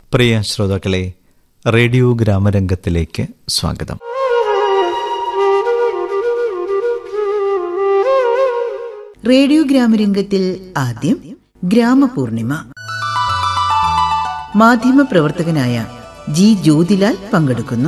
പ്രിയ ശ്രോതാക്കളെ റേഡിയോ ഗ്രാമരംഗത്തിലേക്ക് സ്വാഗതം റേഡിയോ ഗ്രാമരംഗത്തിൽ ആദ്യം ഗ്രാമപൂർണിമ മാധ്യമ പ്രവർത്തകനായ ജി ജ്യോതിലാൽ പങ്കെടുക്കുന്നു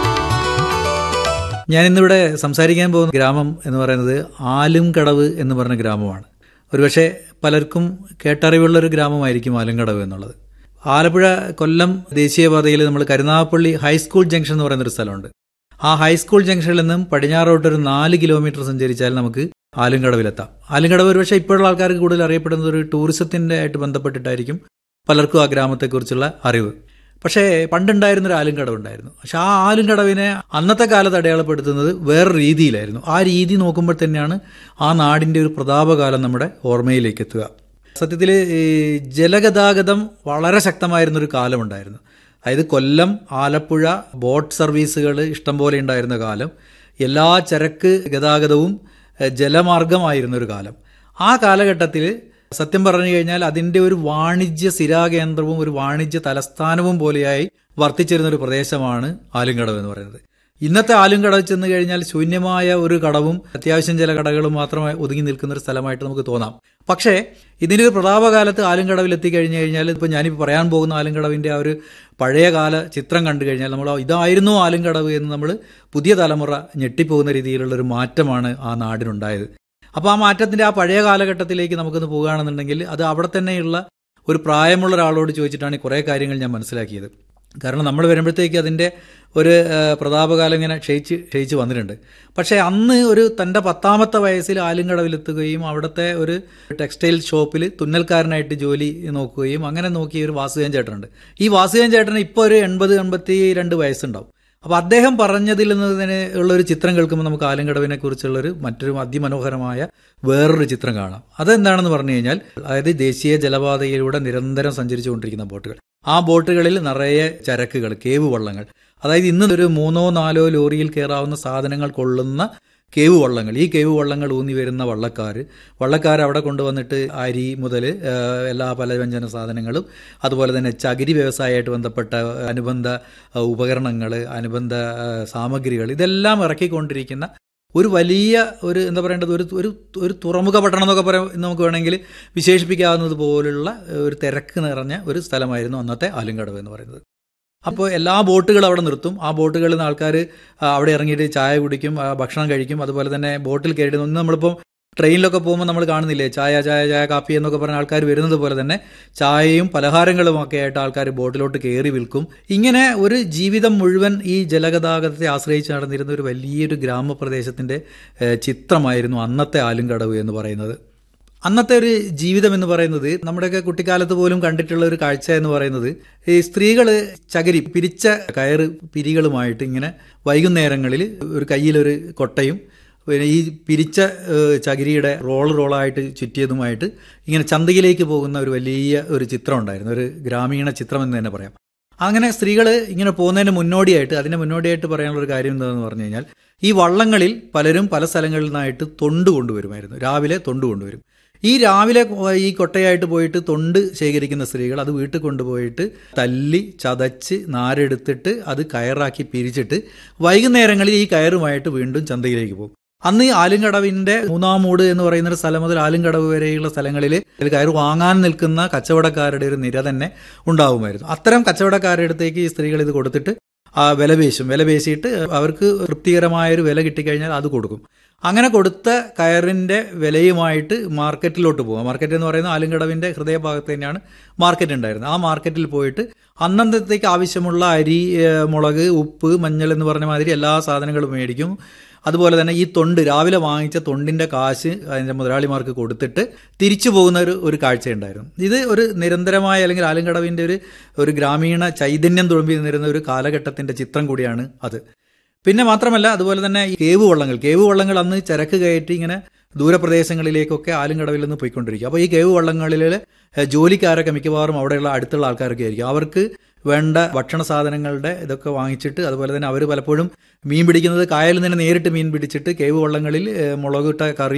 ഞാൻ ഇന്നിവിടെ സംസാരിക്കാൻ പോകുന്ന ഗ്രാമം എന്ന് പറയുന്നത് ആലുംകടവ് എന്ന് പറഞ്ഞ ഗ്രാമമാണ് ഒരുപക്ഷെ പലർക്കും കേട്ടറിവുള്ള ഒരു ഗ്രാമമായിരിക്കും ആലുംകടവ് എന്നുള്ളത് ആലപ്പുഴ കൊല്ലം ദേശീയപാതയിൽ നമ്മൾ കരുനാഗപ്പള്ളി ഹൈസ്കൂൾ ജംഗ്ഷൻ എന്ന് പറയുന്ന ഒരു സ്ഥലമുണ്ട് ആ ഹൈസ്കൂൾ ജംഗ്ഷനിൽ നിന്നും പടിഞ്ഞാറോട്ട് ഒരു നാല് കിലോമീറ്റർ സഞ്ചരിച്ചാൽ നമുക്ക് ആലുംകടവിലെത്താം ആലുംകടവ് ഒരുപക്ഷെ ഇപ്പോഴുള്ള ആൾക്കാർക്ക് കൂടുതൽ അറിയപ്പെടുന്നത് ഒരു ടൂറിസത്തിന്റെ ആയിട്ട് ബന്ധപ്പെട്ടിട്ടായിരിക്കും പലർക്കും ആ ഗ്രാമത്തെക്കുറിച്ചുള്ള അറിവ് പക്ഷേ പണ്ടുണ്ടായിരുന്ന ഒരു ആലുംകടവ് ഉണ്ടായിരുന്നു പക്ഷെ ആ ആലുംകടവിനെ അന്നത്തെ കാലത്ത് അടയാളപ്പെടുത്തുന്നത് വേറെ രീതിയിലായിരുന്നു ആ രീതി നോക്കുമ്പോൾ തന്നെയാണ് ആ നാടിന്റെ ഒരു പ്രതാപകാലം നമ്മുടെ ഓർമ്മയിലേക്ക് എത്തുക സത്യത്തിൽ ഈ ജലഗതാഗതം വളരെ ശക്തമായിരുന്ന ഒരു കാലമുണ്ടായിരുന്നു അതായത് കൊല്ലം ആലപ്പുഴ ബോട്ട് സർവീസുകൾ ഇഷ്ടംപോലെ ഉണ്ടായിരുന്ന കാലം എല്ലാ ചരക്ക് ഗതാഗതവും എഹ്, ജലമാർഗമായിരുന്ന ഒരു കാലം ആ കാലഘട്ടത്തിൽ സത്യം പറഞ്ഞു കഴിഞ്ഞാൽ അതിന്റെ ഒരു വാണിജ്യ സ്ഥിരാകേന്ദ്രവും ഒരു വാണിജ്യ തലസ്ഥാനവും പോലെയായി വർത്തിച്ചിരുന്ന ഒരു പ്രദേശമാണ് ആലുംകടവ് എന്ന് പറയുന്നത് ഇന്നത്തെ ആലുംകടവ് ചെന്ന് കഴിഞ്ഞാൽ ശൂന്യമായ ഒരു കടവും അത്യാവശ്യം ചില കടകളും മാത്രമായി ഒതുങ്ങി നിൽക്കുന്ന ഒരു സ്ഥലമായിട്ട് നമുക്ക് തോന്നാം പക്ഷേ ഇതിന്റെ ഒരു പ്രതാപകാലത്ത് ആലുംകടവിൽ എത്തിക്കഴിഞ്ഞു കഴിഞ്ഞാൽ ഇപ്പൊ ഞാനിപ്പോൾ പറയാൻ പോകുന്ന ആലുംകടവിന്റെ ആ ഒരു പഴയകാല ചിത്രം കണ്ടു കഴിഞ്ഞാൽ നമ്മൾ ഇതായിരുന്നു ആലുംകടവ് എന്ന് നമ്മൾ പുതിയ തലമുറ ഞെട്ടിപ്പോകുന്ന രീതിയിലുള്ള ഒരു മാറ്റമാണ് ആ നാടിനുണ്ടായത് അപ്പോൾ ആ മാറ്റത്തിന്റെ ആ പഴയ കാലഘട്ടത്തിലേക്ക് നമുക്കൊന്ന് പോകുകയാണെന്നുണ്ടെങ്കിൽ അത് അവിടെ തന്നെയുള്ള ഒരു പ്രായമുള്ള ഒരാളോട് ചോദിച്ചിട്ടാണ് കുറേ കാര്യങ്ങൾ ഞാൻ മനസ്സിലാക്കിയത് കാരണം നമ്മൾ വരുമ്പോഴത്തേക്ക് അതിൻ്റെ ഒരു ആ, പ്രതാപകാലം ഇങ്ങനെ ക്ഷയിച്ച് ക്ഷയിച്ച് വന്നിട്ടുണ്ട് പക്ഷേ അന്ന് ഒരു തൻ്റെ പത്താമത്തെ വയസ്സിൽ ആലുംകടവിലെത്തുകയും അവിടുത്തെ ഒരു ടെക്സ്റ്റൈൽ ഷോപ്പിൽ തുന്നൽക്കാരനായിട്ട് ജോലി നോക്കുകയും അങ്ങനെ നോക്കിയ ഒരു വാസുദേവൻ ചേട്ടനുണ്ട് ഈ വാസുദേവൻ ചേട്ടന് ഇപ്പോൾ ഒരു എൺപത് എൺപത്തി രണ്ട് വയസ്സുണ്ടാവും അപ്പോൾ അദ്ദേഹം പറഞ്ഞതിൽ നിന്ന് ഉള്ള ഒരു ചിത്രം കേൾക്കുമ്പോൾ നമുക്ക് ആലങ്കടവിനെ കുറിച്ചുള്ള ഒരു മറ്റൊരു അതിമനോഹരമായ വേറൊരു ചിത്രം കാണാം അതെന്താണെന്ന് പറഞ്ഞു കഴിഞ്ഞാൽ അതായത് ദേശീയ ജലപാതയിലൂടെ നിരന്തരം സഞ്ചരിച്ചുകൊണ്ടിരിക്കുന്ന ബോട്ടുകൾ ആ ബോട്ടുകളിൽ നിറയെ ചരക്കുകൾ കേവ് വള്ളങ്ങൾ അതായത് ഇന്ന് ഒരു മൂന്നോ നാലോ ലോറിയിൽ കയറാവുന്ന സാധനങ്ങൾ കൊള്ളുന്ന കേവ് വള്ളങ്ങൾ ഈ കേവ് വള്ളങ്ങൾ ഊന്നി വരുന്ന വള്ളക്കാർ വള്ളക്കാർ അവിടെ കൊണ്ടുവന്നിട്ട് അരി മുതൽ എല്ലാ പലവ്യഞ്ജന സാധനങ്ങളും അതുപോലെ തന്നെ ചകിരി വ്യവസായമായിട്ട് ബന്ധപ്പെട്ട അനുബന്ധ ഉപകരണങ്ങൾ അനുബന്ധ ആ, സാമഗ്രികൾ ഇതെല്ലാം ഇറക്കിക്കൊണ്ടിരിക്കുന്ന ഒരു വലിയ ഒരു എന്താ പറയേണ്ടത് ഒരു ഒരു ഒരു തുറമുഖ പട്ടണം എന്നൊക്കെ പറയാം നമുക്ക് വേണമെങ്കിൽ വിശേഷിപ്പിക്കാവുന്നത് പോലുള്ള ഒരു തിരക്ക് നിറഞ്ഞ ഒരു സ്ഥലമായിരുന്നു അന്നത്തെ ആലുംകടവ് എന്ന് പറയുന്നത് അപ്പോൾ എല്ലാ ബോട്ടുകളും അവിടെ നിർത്തും ആ ബോട്ടുകളിൽ നിന്ന് ആൾക്കാർ അവിടെ ഇറങ്ങിയിട്ട് ചായ കുടിക്കും ആ, ഭക്ഷണം കഴിക്കും അതുപോലെ തന്നെ ബോട്ടിൽ കയറി ഒന്ന് നമ്മളിപ്പം ട്രെയിനിലൊക്കെ പോകുമ്പോൾ നമ്മൾ കാണുന്നില്ലേ ചായ ചായ ചായ കാപ്പി എന്നൊക്കെ പറഞ്ഞ ആൾക്കാർ വരുന്നത് പോലെ തന്നെ ചായയും പലഹാരങ്ങളും ഒക്കെ ആയിട്ട് ആൾക്കാർ ബോട്ടിലോട്ട് കയറി വിൽക്കും ഇങ്ങനെ ഒരു ജീവിതം മുഴുവൻ ഈ ജലഗതാഗതത്തെ ആശ്രയിച്ച് നടന്നിരുന്ന ഒരു വലിയൊരു ഗ്രാമപ്രദേശത്തിന്റെ ഏഹ്, ചിത്രമായിരുന്നു അന്നത്തെ ആലുംകടവ് എന്ന് പറയുന്നത് അന്നത്തെ ഒരു ജീവിതം എന്ന് പറയുന്നത് നമ്മുടെയൊക്കെ കുട്ടിക്കാലത്ത് പോലും കണ്ടിട്ടുള്ള ഒരു കാഴ്ച എന്ന് പറയുന്നത് ഈ സ്ത്രീകള് ചകിരി പിരിച്ച കയറ് പിരികളുമായിട്ട് ഇങ്ങനെ വൈകുന്നേരങ്ങളിൽ ഒരു കയ്യിലൊരു കൊട്ടയും പിന്നെ ഈ പിരിച്ച ഏഹ്, ചകിരിയുടെ റോൾ റോളായിട്ട് ചുറ്റിയതുമായിട്ട് ഇങ്ങനെ ചന്തയിലേക്ക് പോകുന്ന ഒരു വലിയ ഒരു ചിത്രം ഉണ്ടായിരുന്നു ഒരു ഗ്രാമീണ ചിത്രം എന്ന് തന്നെ പറയാം അങ്ങനെ സ്ത്രീകൾ ഇങ്ങനെ പോകുന്നതിന് മുന്നോടിയായിട്ട് അതിന് മുന്നോടിയായിട്ട് പറയാനുള്ള ഒരു കാര്യം എന്താണെന്ന് പറഞ്ഞു കഴിഞ്ഞാൽ ഈ വള്ളങ്ങളിൽ പലരും പല സ്ഥലങ്ങളിൽ നിന്നായിട്ട് തൊണ്ട് കൊണ്ടുവരുമായിരുന്നു രാവിലെ തൊണ്ട് കൊണ്ടുവരും ഈ രാവിലെ ഈ കൊട്ടയായിട്ട് പോയിട്ട് തൊണ്ട് ശേഖരിക്കുന്ന സ്ത്രീകൾ അത് വീട്ടിൽ കൊണ്ടുപോയിട്ട് തല്ലി ചതച്ച് നാരെടുത്തിട്ട് അത് കയറാക്കി പിരിച്ചിട്ട് വൈകുന്നേരങ്ങളിൽ ഈ കയറുമായിട്ട് വീണ്ടും ചന്തയിലേക്ക് പോകും അന്ന് ഈ ആലുംകടവിന്റെ മൂന്നാം മൂട് എന്ന് പറയുന്ന ഒരു സ്ഥലം മുതൽ ആലുംകടവ് വരെയുള്ള സ്ഥലങ്ങളിൽ ഇത് കയറ് വാങ്ങാൻ നിൽക്കുന്ന കച്ചവടക്കാരുടെ ഒരു നിര തന്നെ ഉണ്ടാവുമായിരുന്നു അത്തരം കച്ചവടക്കാരുടെ അടുത്തേക്ക് ഈ സ്ത്രീകൾ ഇത് കൊടുത്തിട്ട് ആ വില പേശും വില പേശിയിട്ട് അവർക്ക് തൃപ്തികരമായ ഒരു വില കിട്ടിക്കഴിഞ്ഞാൽ അത് കൊടുക്കും അങ്ങനെ കൊടുത്ത കയറിന്റെ വിലയുമായിട്ട് മാർക്കറ്റിലോട്ട് പോകും മാർക്കറ്റ് എന്ന് പറയുന്നത് ആലുംകടവിന്റെ ഹൃദയഭാഗത്ത് തന്നെയാണ് മാർക്കറ്റ് ഉണ്ടായിരുന്നത് ആ മാർക്കറ്റിൽ പോയിട്ട് അന്നന്നത്തേക്ക് ആവശ്യമുള്ള അരി ഏഹ്, മുളക് ഉപ്പ് മഞ്ഞൾ എന്ന് പറഞ്ഞ മാതിരി എല്ലാ സാധനങ്ങളും മേടിക്കും അതുപോലെ തന്നെ ഈ തൊണ്ട് രാവിലെ വാങ്ങിച്ച തൊണ്ടിന്റെ കാശ് അതിന്റെ മുതലാളിമാർക്ക് കൊടുത്തിട്ട് തിരിച്ചു പോകുന്ന ഒരു ഒരു കാഴ്ചയുണ്ടായിരുന്നു ഇത് ഒരു നിരന്തരമായ അല്ലെങ്കിൽ ആലുംകടവിന്റെ ഒരു ഒരു ഗ്രാമീണ ചൈതന്യം തുളുമ്പി നിന്നിരുന്ന ഒരു കാലഘട്ടത്തിന്റെ ചിത്രം കൂടിയാണ് അത് പിന്നെ മാത്രമല്ല അതുപോലെ തന്നെ ഈ കേവ് വള്ളങ്ങൾ കേവ് വള്ളങ്ങൾ അന്ന് ചരക്ക് കയറ്റി ഇങ്ങനെ ദൂരപ്രദേശങ്ങളിലേക്കൊക്കെ ആലുംകടവിൽ നിന്ന് പോയിക്കൊണ്ടിരിക്കും അപ്പോൾ ഈ കേവ് വള്ളങ്ങളിൽ ഏഹ്, ജോലിക്കാരൊക്കെ മിക്കവാറും അവിടെയുള്ള അടുത്തുള്ള ആൾക്കാരൊക്കെ ആയിരിക്കും അവർക്ക് വേണ്ട ഭക്ഷണ സാധനങ്ങളുടെ ഇതൊക്കെ വാങ്ങിച്ചിട്ട് അതുപോലെ തന്നെ അവർ പലപ്പോഴും മീൻ പിടിക്കുന്നത് കായലിൽ നിന്ന് നേരിട്ട് മീൻ പിടിച്ചിട്ട് കേവ് വള്ളങ്ങളിൽ ഏഹ്, മുളകിട്ട കറിയും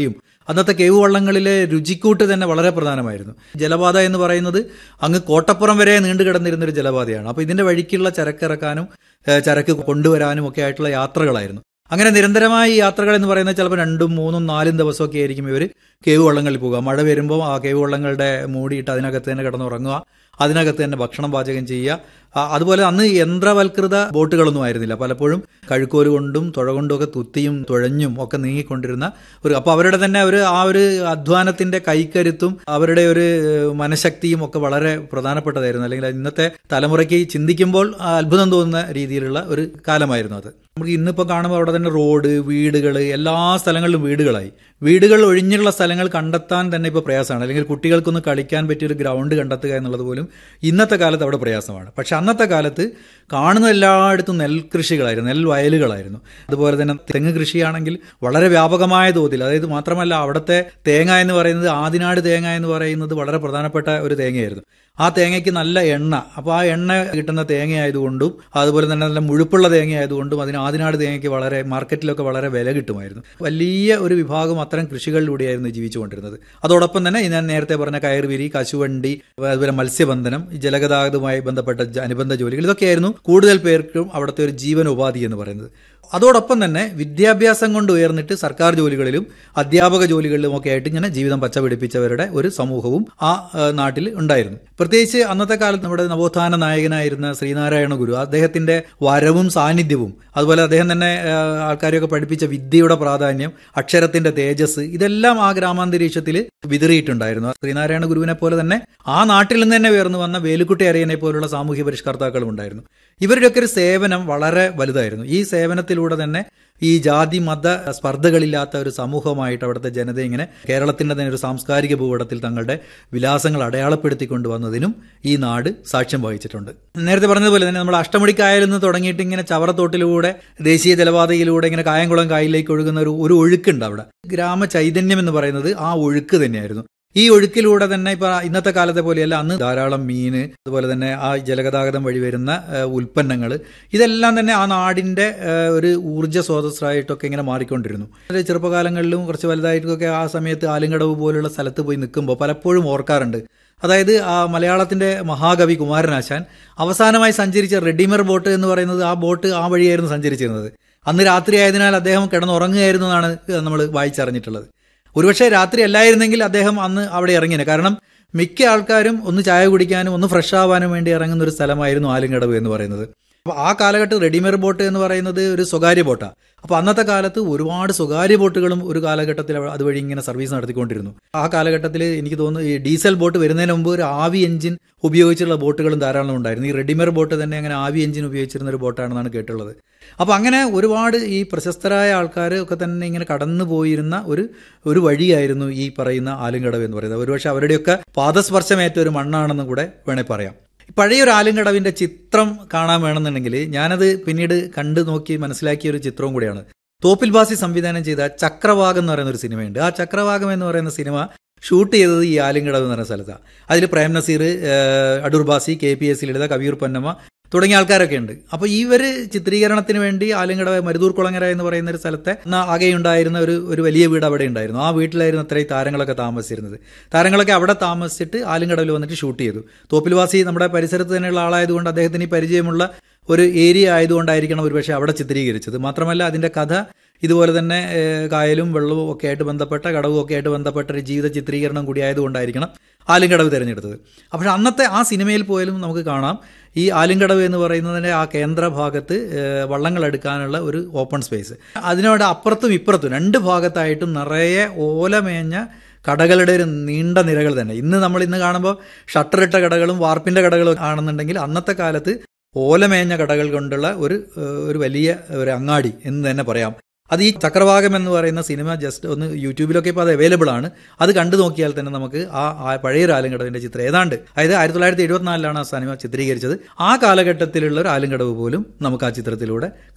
അന്നത്തെ കേവ് വള്ളങ്ങളിലെ രുചിക്കൂട്ട് തന്നെ വളരെ പ്രധാനമായിരുന്നു ജലപാത എന്ന് പറയുന്നത് അങ്ങ് കോട്ടപ്പുറം വരെ നീണ്ടു കിടന്നിരുന്ന ഒരു ജലപാതയാണ് അപ്പോൾ ഇതിന്റെ വഴിക്കുള്ള ചരക്കിറക്കാനും ഏഹ് ചരക്ക് കൊണ്ടുവരാനും ഒക്കെ ആയിട്ടുള്ള യാത്രകളായിരുന്നു അങ്ങനെ നിരന്തരമായ ഈ യാത്രകൾ എന്ന് പറയുന്നത് ചിലപ്പോൾ രണ്ടും മൂന്നും നാലും ദിവസമൊക്കെ ആയിരിക്കും ഇവർ കേവ് വള്ളങ്ങളിൽ പോകുക മഴ വരുമ്പോൾ ആ കേവ് വള്ളങ്ങളുടെ മൂടിയിട്ട് അതിനകത്ത് തന്നെ കിടന്നുറങ്ങുക അതിനകത്ത് തന്നെ ഭക്ഷണം പാചകം ചെയ്യുക ആ, അതുപോലെ അന്ന് യന്ത്രവൽകൃത ബോട്ടുകളൊന്നും ആയിരുന്നില്ല പലപ്പോഴും കഴുക്കോല് കൊണ്ടും തുഴ കൊണ്ടും ഒക്കെ തുത്തിയും തുഴഞ്ഞും ഒക്കെ നീങ്ങിക്കൊണ്ടിരുന്ന ഒരു അപ്പോൾ അവരുടെ തന്നെ ഒരു ആ ഒരു അധ്വാനത്തിന്റെ കൈക്കരുത്തും അവരുടെ ഒരു ഏഹ്, മനഃശക്തിയും ഒക്കെ വളരെ പ്രധാനപ്പെട്ടതായിരുന്നു അല്ലെങ്കിൽ ഇന്നത്തെ തലമുറയ്ക്ക് ചിന്തിക്കുമ്പോൾ ആ അത്ഭുതം തോന്നുന്ന രീതിയിലുള്ള ഒരു കാലമായിരുന്നു അത് നമുക്ക് ഇന്നിപ്പോൾ കാണുമ്പോൾ അവിടെ തന്നെ റോഡ് വീടുകൾ എല്ലാ സ്ഥലങ്ങളിലും വീടുകളായി വീടുകൾ ഒഴിഞ്ഞുള്ള സ്ഥലങ്ങൾ കണ്ടെത്താൻ തന്നെ ഇപ്പോൾ പ്രയാസമാണ് അല്ലെങ്കിൽ കുട്ടികൾക്കൊന്ന് കളിക്കാൻ പറ്റിയ ഒരു ഗ്രൗണ്ട് കണ്ടെത്തുക എന്നുള്ളത് പോലും ഇന്നത്തെ കാലത്ത് അവിടെ പ്രയാസമാണ് പക്ഷെ അന്നത്തെ കാലത്ത് കാണുന്ന എല്ലായിടത്തും നെൽകൃഷികളായിരുന്നു നെൽവയലുകളായിരുന്നു അതുപോലെ തന്നെ തെങ്ങ് കൃഷിയാണെങ്കിൽ വളരെ വ്യാപകമായ തോതിൽ അതായത് മാത്രമല്ല അവിടുത്തെ തേങ്ങ എന്ന് പറയുന്നത് ആദിനാട് തേങ്ങ എന്ന് പറയുന്നത് വളരെ പ്രധാനപ്പെട്ട ഒരു തേങ്ങയായിരുന്നു ആ തേങ്ങയ്ക്ക് നല്ല എണ്ണ അപ്പോൾ ആ എണ്ണ കിട്ടുന്ന തേങ്ങ ആയതുകൊണ്ടും അതുപോലെ തന്നെ നല്ല മുഴുപ്പുള്ള തേങ്ങ ആയതുകൊണ്ടും അതിന് ആദിനാട് തേങ്ങയ്ക്ക് വളരെ മാർക്കറ്റിലൊക്കെ വളരെ വില കിട്ടുമായിരുന്നു വലിയ ഒരു വിഭാഗം അത്തരം കൃഷികളിലൂടെയായിരുന്നു ജീവിച്ചുകൊണ്ടിരുന്നത് അതോടൊപ്പം തന്നെ ഞാൻ നേരത്തെ പറഞ്ഞ കയർവിരി കശുവണ്ടി അതുപോലെ മത്സ്യബന്ധനം ഈ ജലഗതാഗതവുമായി ബന്ധപ്പെട്ട ജ- അനുബന്ധ ജോലികൾ ഇതൊക്കെയായിരുന്നു കൂടുതൽ പേർക്കും അവിടുത്തെ ഒരു ജീവനോപാധി എന്ന് പറയുന്നത് അതോടൊപ്പം തന്നെ വിദ്യാഭ്യാസം കൊണ്ട് ഉയർന്നിട്ട് സർക്കാർ ജോലികളിലും അധ്യാപക ജോലികളിലും ഒക്കെ ആയിട്ട് ഇങ്ങനെ ജീവിതം പച്ചപിടിപ്പിച്ചവരുടെ ഒരു സമൂഹവും ആ ഏഹ്, നാട്ടിൽ ഉണ്ടായിരുന്നു പ്രത്യേകിച്ച് അന്നത്തെ കാലത്ത് നമ്മുടെ നവോത്ഥാന നായകനായിരുന്ന ശ്രീനാരായണ ഗുരു അദ്ദേഹത്തിന്റെ വരവും സാന്നിധ്യവും അതുപോലെ അദ്ദേഹം തന്നെ ഏഹ്, ആൾക്കാരെയൊക്കെ പഠിപ്പിച്ച വിദ്യയുടെ പ്രാധാന്യം അക്ഷരത്തിന്റെ തേജസ് ഇതെല്ലാം ആ ഗ്രാമാന്തരീക്ഷത്തിൽ വിതറിയിട്ടുണ്ടായിരുന്നു ശ്രീനാരായണ ഗുരുവിനെ പോലെ തന്നെ ആ നാട്ടിൽ നിന്ന് തന്നെ ഉയർന്നു വന്ന വേലുക്കുട്ടി അരയനെ പോലുള്ള സാമൂഹ്യ പരിഷ്കർത്താക്കളും ഉണ്ടായിരുന്നു ഇവരുടെയൊക്കെ ഒരു സേവനം വളരെ വലുതായിരുന്നു ഈ സേവനത്തിലൂടെ തന്നെ ഈ ജാതി മത സ്പർദ്ധകളില്ലാത്ത ഒരു സമൂഹമായിട്ട് അവിടുത്തെ ജനത ഇങ്ങനെ കേരളത്തിന്റെ തന്നെ ഒരു സാംസ്കാരിക ഭൂപടത്തിൽ തങ്ങളുടെ വിലാസങ്ങൾ അടയാളപ്പെടുത്തിക്കൊണ്ട് വന്നതിനും ഈ നാട് സാക്ഷ്യം വഹിച്ചിട്ടുണ്ട് നേരത്തെ പറഞ്ഞതുപോലെ തന്നെ നമ്മൾ അഷ്ടമുടിക്കായലിൽ നിന്ന് തുടങ്ങിയിട്ട് ഇങ്ങനെ ചവറത്തോട്ടിലൂടെ ദേശീയ ജലപാതയിലൂടെ ഇങ്ങനെ കായംകുളം കായലിലേക്ക് ഒഴുകുന്ന ഒരു ഒരു ഒഴുക്കുണ്ട് അവിടെ ഗ്രാമ ചൈതന്യം എന്ന് പറയുന്നത് ആ ഒഴുക്ക് തന്നെയായിരുന്നു ഈ ഒഴുക്കിലൂടെ തന്നെ ഇപ്പൊ ഇന്നത്തെ കാലത്തെ പോലെയല്ല അന്ന് ധാരാളം മീന് അതുപോലെ തന്നെ ആ ജലഗതാഗതം വഴി വരുന്ന ഉൽപ്പന്നങ്ങൾ ഇതെല്ലാം തന്നെ ആ നാടിന്റെ ആ, ഒരു ഊർജ്ജ സ്രോതസ്സായിട്ടൊക്കെ ഇങ്ങനെ മാറിക്കൊണ്ടിരുന്നു വളരെ ചെറുപ്പകാലങ്ങളിലും കുറച്ച് വലുതായിട്ടൊക്കെ ആ സമയത്ത് ആലുംകടവ് പോലുള്ള സ്ഥലത്ത് പോയി നിൽക്കുമ്പോൾ പലപ്പോഴും ഓർക്കാറുണ്ട് അതായത് ആ മലയാളത്തിന്റെ മഹാകവി കുമാരനാശാൻ അവസാനമായി സഞ്ചരിച്ച റെഡിമർ ബോട്ട് എന്ന് പറയുന്നത് ആ ബോട്ട് ആ വഴിയായിരുന്നു സഞ്ചരിച്ചിരുന്നത് അന്ന് രാത്രി ആയതിനാൽ അദ്ദേഹം കിടന്നുറങ്ങുകയായിരുന്നു എന്നാണ് നമ്മൾ വായിച്ചറിഞ്ഞിട്ടുള്ളത് ഒരുപക്ഷെ രാത്രി അല്ലായിരുന്നെങ്കിൽ അദ്ദേഹം അന്ന് അവിടെ ഇറങ്ങിനെ കാരണം മിക്ക ആൾക്കാരും ഒന്ന് ചായ കുടിക്കാനും ഒന്ന് ഫ്രഷ് ആവാനും വേണ്ടി ഇറങ്ങുന്ന ഒരു സ്ഥലമായിരുന്നു ആലുംകടവ് എന്ന് പറയുന്നത് അപ്പോൾ ആ കാലഘട്ടത്തിൽ റെഡിമെയ്ഡ് ബോട്ട് എന്ന് പറയുന്നത് ഒരു സ്വകാര്യ ബോട്ടാണ് അപ്പോൾ അന്നത്തെ കാലത്ത് ഒരുപാട് സ്വകാര്യ ബോട്ടുകളും ഒരു കാലഘട്ടത്തിൽ അവ- അതുവഴി ഇങ്ങനെ സർവീസ് നടത്തിക്കൊണ്ടിരുന്നു ആ കാലഘട്ടത്തിൽ എനിക്ക് തോന്നുന്നു ഈ ഡീസൽ ബോട്ട് വരുന്നതിന് മുമ്പ് ഒരു ആവി എഞ്ചിൻ ഉപയോഗിച്ചുള്ള ബോട്ടുകളും ധാരാളം ഉണ്ടായിരുന്നു ഈ റെഡിമെയ്ഡ് ബോട്ട് തന്നെ അങ്ങനെ ആവി എഞ്ചിൻ ഉപയോഗിച്ചിരുന്ന ഒരു ബോട്ടാണെന്നാണ് കേട്ടുള്ളത് അപ്പോൾ അങ്ങനെ ഒരുപാട് ഈ പ്രശസ്തരായ ആൾക്കാർ ഒക്കെ തന്നെ ഇങ്ങനെ കടന്നു പോയിരുന്ന ഒരു ഒരു വഴിയായിരുന്നു ഈ പറയുന്ന ആലുംകടവ് എന്ന് പറയുന്നത് ഒരുപക്ഷെ അവരുടെയൊക്കെ പാദസ്പർശമേറ്റ ഒരു മണ്ണാണെന്ന് കൂടെ വേണേൽ പറയാം പഴയൊരു ആലുംകടവിന്റെ ചിത്രം കാണാൻ വേണമെന്നുണ്ടെങ്കിൽ ഞാനത് പിന്നീട് കണ്ടു നോക്കി മനസ്സിലാക്കിയ ഒരു ചിത്രവും കൂടിയാണ് തോപ്പിൽ ബാസി സംവിധാനം ചെയ്ത ചക്രവാകം എന്ന് പറയുന്ന ഒരു സിനിമയുണ്ട് ആ ചക്രവാകം എന്ന് പറയുന്ന സിനിമ ഷൂട്ട് ചെയ്തത് ഈ ആലിങ്കടവ് എന്ന് പറയുന്ന സ്ഥലത്താണ് അതിൽ പ്രേം നസീർ ഏഹ്, Adoor Bhasi K P S Lalitha Kaviyoor Ponnamma തുടങ്ങിയ ആൾക്കാരൊക്കെ ഉണ്ട് അപ്പോൾ ഇവര് ചിത്രീകരണത്തിന് വേണ്ടി ആലിങ്കടവ് മരുതൂർ കുളങ്ങര എന്ന് പറയുന്ന ഒരു സ്ഥലത്തെ അന്ന് ആകെ ഉണ്ടായിരുന്ന ഒരു ഒരു വലിയ വീട് അവിടെ ഉണ്ടായിരുന്നു ആ വീട്ടിലായിരുന്നു അത്രയും താരങ്ങളൊക്കെ താമസിച്ചിരുന്നത് താരങ്ങളൊക്കെ അവിടെ താമസിച്ചിട്ട് ആലിങ്കടവിൽ വന്നിട്ട് ഷൂട്ട് ചെയ്തു തോപ്പിൽവാസി നമ്മുടെ പരിസരത്ത് തന്നെയുള്ള ആളായതുകൊണ്ട് അദ്ദേഹത്തിന് ഈ പരിചയമുള്ള ഒരു ഏരിയ ആയതുകൊണ്ടായിരിക്കണം ഒരുപക്ഷെ അവിടെ ചിത്രീകരിച്ചത് മാത്രമല്ല അതിന്റെ കഥ ഇതുപോലെ തന്നെ ഏഹ്, കായലും വെള്ളവും ഒക്കെ ആയിട്ട് ബന്ധപ്പെട്ട കടവും ഒക്കെ ആയിട്ട് ബന്ധപ്പെട്ട ഒരു ജീവിത ചിത്രീകരണം കൂടി ആയതുകൊണ്ടായിരിക്കണം ആലിങ്കടവ് തിരഞ്ഞെടുത്തത് പക്ഷെ അന്നത്തെ ആ സിനിമയിൽ പോയാലും നമുക്ക് കാണാം ഈ ആലിങ്കടവ് എന്ന് പറയുന്നതിന്റെ ആ കേന്ദ്ര ഭാഗത്ത് ഏഹ്, വള്ളങ്ങൾ എടുക്കാനുള്ള ഒരു ഓപ്പൺ സ്പേസ് അതിനോട് അപ്പുറത്തും ഇപ്പുറത്തും രണ്ട് ഭാഗത്തായിട്ടും നിറയെ ഓലമേഞ്ഞ കടകളുടെ ഒരു നീണ്ട നിരകൾ തന്നെ ഇന്ന് നമ്മൾ ഇന്ന് കാണുമ്പോൾ ഷട്ടറിട്ട കടകളും വാർപ്പിന്റെ കടകളും ആണെന്നുണ്ടെങ്കിൽ അന്നത്തെ കാലത്ത് ഓലമേഞ്ഞ കടകൾ കൊണ്ടുള്ള ഒരു ഏഹ്, ഒരു വലിയ ഒരു അങ്ങാടി എന്ന് തന്നെ പറയാം അത് ഈ ചക്രവാകം എന്ന് പറയുന്ന സിനിമ ജസ്റ്റ് ഒന്ന് യൂട്യൂബിലൊക്കെ ഇപ്പോൾ അത് അവൈലബിൾ ആണ് അത് കണ്ടു നോക്കിയാൽ തന്നെ നമുക്ക് ആ ആ പഴയൊരു ആലുംകടവിന്റെ ചിത്രം ഏതാണ്ട് അതായത് ആയിരത്തി തൊള്ളായിരത്തി എഴുപത്തിനാലിലാണ് ആ സിനിമ ചിത്രീകരിച്ചത് ആ കാലഘട്ടത്തിലുള്ള ഒരു ആലുംകടവ് പോലും നമുക്ക് ആ ചിത്രത്തിലൂടെ കാണാം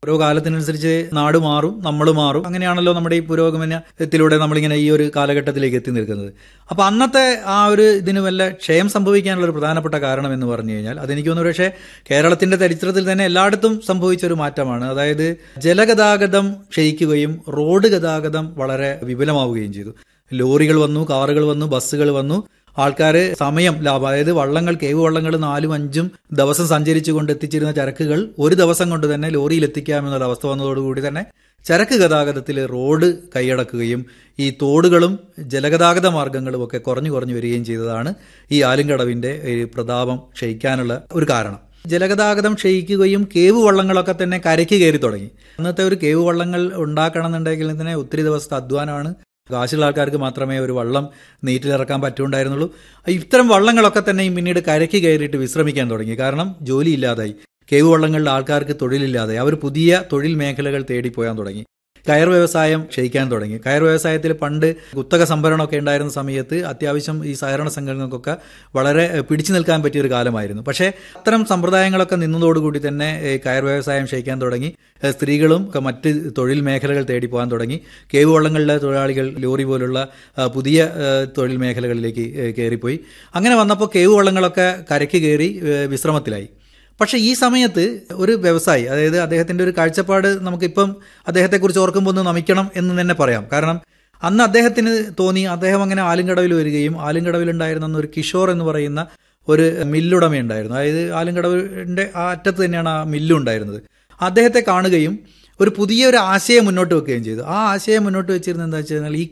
ഓരോ കാലത്തിനനുസരിച്ച് നാട് മാറും നമ്മൾ മാറും അങ്ങനെയാണല്ലോ നമ്മുടെ ഈ പുരോഗമനത്തിലൂടെ നമ്മളിങ്ങനെ ഈ ഒരു കാലഘട്ടത്തിലേക്ക് എത്തി നിൽക്കുന്നത് അപ്പൊ അന്നത്തെ ആ ഒരു ഇതിന് വല്ല ക്ഷയം സംഭവിക്കാനുള്ള ഒരു പ്രധാനപ്പെട്ട കാരണം എന്ന് പറഞ്ഞു കഴിഞ്ഞാൽ അതെനിക്ക് തോന്നുന്നു പക്ഷേ കേരളത്തിന്റെ ചരിത്രത്തിൽ തന്നെ എല്ലായിടത്തും സംഭവിച്ച ഒരു മാറ്റമാണ് അതായത് ജലഗതാഗതം ക്ഷയിക്കുകയും റോഡ് ഗതാഗതം വളരെ വിപുലമാവുകയും ചെയ്തു ലോറികൾ വന്നു കാറുകൾ വന്നു ബസ്സുകൾ വന്നു ആൾക്കാർ സമയം ലാഭം അതായത് വള്ളങ്ങൾ കേവ് വള്ളങ്ങൾ നാലും അഞ്ചും ദിവസം സഞ്ചരിച്ചുകൊണ്ട് എത്തിച്ചിരുന്ന ചരക്കുകൾ ഒരു ദിവസം കൊണ്ട് തന്നെ ലോറിയിൽ എത്തിക്കാമെന്നുള്ള അവസ്ഥ വന്നതോടുകൂടി തന്നെ ചരക്ക് ഗതാഗതത്തിൽ റോഡ് കൈയടക്കുകയും ഈ തോടുകളും ജലഗതാഗത മാർഗങ്ങളും ഒക്കെ കുറഞ്ഞു കുറഞ്ഞു വരികയും ചെയ്തതാണ് ഈ ആലുംകടവിന്റെ ഈ പ്രതാപം ക്ഷയിക്കാനുള്ള ഒരു കാരണം ജലഗതാഗതം ക്ഷയിക്കുകയും കേവ് വള്ളങ്ങളൊക്കെ തന്നെ കരയ്ക്ക് കയറി തുടങ്ങി അന്നത്തെ ഒരു കേവ് വള്ളങ്ങൾ ഉണ്ടാക്കണം എന്നുണ്ടെങ്കിൽ തന്നെ ഒത്തിരി ദിവസത്തെ അധ്വാനമാണ് കാശുള്ള ആൾക്കാർക്ക് മാത്രമേ ഒരു വള്ളം നീറ്റിലിറക്കാൻ പറ്റുണ്ടായിരുന്നുള്ളൂ ഇത്തരം വള്ളങ്ങളൊക്കെ തന്നെയും പിന്നീട് കരയ്ക്ക് കയറിയിട്ട് വിശ്രമിക്കാൻ തുടങ്ങി കാരണം ജോലിയില്ലാതായി കേവ് വള്ളങ്ങളുടെ ആൾക്കാർക്ക് തൊഴിലില്ലാതായി അവർ പുതിയ തൊഴിൽ മേഖലകൾ തേടിപ്പോയാൻ തുടങ്ങി കയർ വ്യവസായം ക്ഷയിക്കാൻ തുടങ്ങി കയർ വ്യവസായത്തിൽ പണ്ട് കുത്തക സംഭരണമൊക്കെ ഉണ്ടായിരുന്ന സമയത്ത് അത്യാവശ്യം ഈ സഹകരണ സംഘങ്ങൾക്കൊക്കെ വളരെ പിടിച്ചു നിൽക്കാൻ പറ്റിയ ഒരു കാലമായിരുന്നു പക്ഷേ അത്തരം സമ്പ്രദായങ്ങളൊക്കെ നിന്നതോടുകൂടി തന്നെ ഈ കയർ വ്യവസായം ക്ഷയിക്കാൻ തുടങ്ങി സ്ത്രീകളും ഒക്കെ മറ്റ് തൊഴിൽ മേഖലകൾ തേടി പോകാൻ തുടങ്ങി കേവ് വള്ളങ്ങളിലെ തൊഴിലാളികൾ ലോറി പോലുള്ള ആ, പുതിയ ആ, തൊഴിൽ മേഖലകളിലേക്ക് ഏ, കയറിപ്പോയി അങ്ങനെ വന്നപ്പോൾ കേവ് വള്ളങ്ങളൊക്കെ കരയ്ക്ക് കയറി ഏ, വിശ്രമത്തിലായി പക്ഷെ ഈ സമയത്ത് ഒരു വ്യവസായി അതായത് അദ്ദേഹത്തിന്റെ ഒരു കാഴ്ചപ്പാട് നമുക്കിപ്പം അദ്ദേഹത്തെക്കുറിച്ച് ഓർക്കുമ്പോൾ ഒന്ന് നമിക്കണം എന്ന് തന്നെ പറയാം കാരണം അന്ന് അദ്ദേഹത്തിന് തോന്നി അദ്ദേഹം അങ്ങനെ ആലുംകടവിൽ വരികയും ആലുംകടവിൽ ഉണ്ടായിരുന്ന അന്ന് ഒരു കിഷോർ എന്ന് പറയുന്ന ഒരു മില്ലുടമയുണ്ടായിരുന്നു അതായത് ആലുംകടവിന്റെ ആ അറ്റത്ത് തന്നെയാണ് ആ മില്ലുണ്ടായിരുന്നത് അദ്ദേഹത്തെ കാണുകയും ഒരു പുതിയ ഒരു ആശയം മുന്നോട്ട് വെക്കുകയും ചെയ്തു ആ ആശയം മുന്നോട്ട് വെച്ചിരുന്നത് എന്താ വെച്ച് കഴിഞ്ഞാൽ ഈ